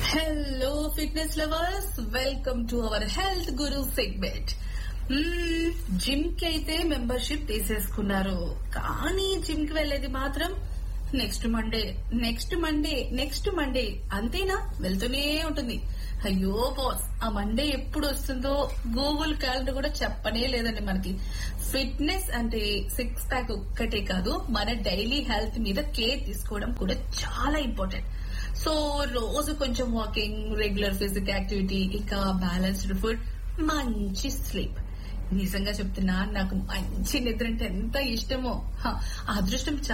hello fitness lovers welcome to our health guru segment gym కి అయితే membership తీసేసుకున్నారు కానీ జిమ్ కి వెళ్ళేది మాత్రం next Monday next Monday next Monday అంతేనా వెళ్తూనే ఉంటుంది అయ్యో బాస్ ఆ మండే ఎప్పుడు వస్తుందో గూగుల్ క్యాలెండర్ కూడా చెప్పనే లేదండి మనకి ఫిట్నెస్ అంటే సిక్స్ ప్యాక్ ఒక్కటే కాదు మన డైలీ హెల్త్ మీద కేర్ తీసుకోవడం కూడా చాలా ఇంపార్టెంట్ సో రోజు కొంచెం వాకింగ్ రెగ్యులర్ ఫిజికల్ యాక్టివిటీ ఇంకా బ్యాలెన్స్డ్ ఫుడ్ మంచి స్లీప్ నిజంగా చెప్తున్నా నాకు మంచి నిద్ర అంటే ఎంత ఇష్టమో హ, ఆ అదృష్టం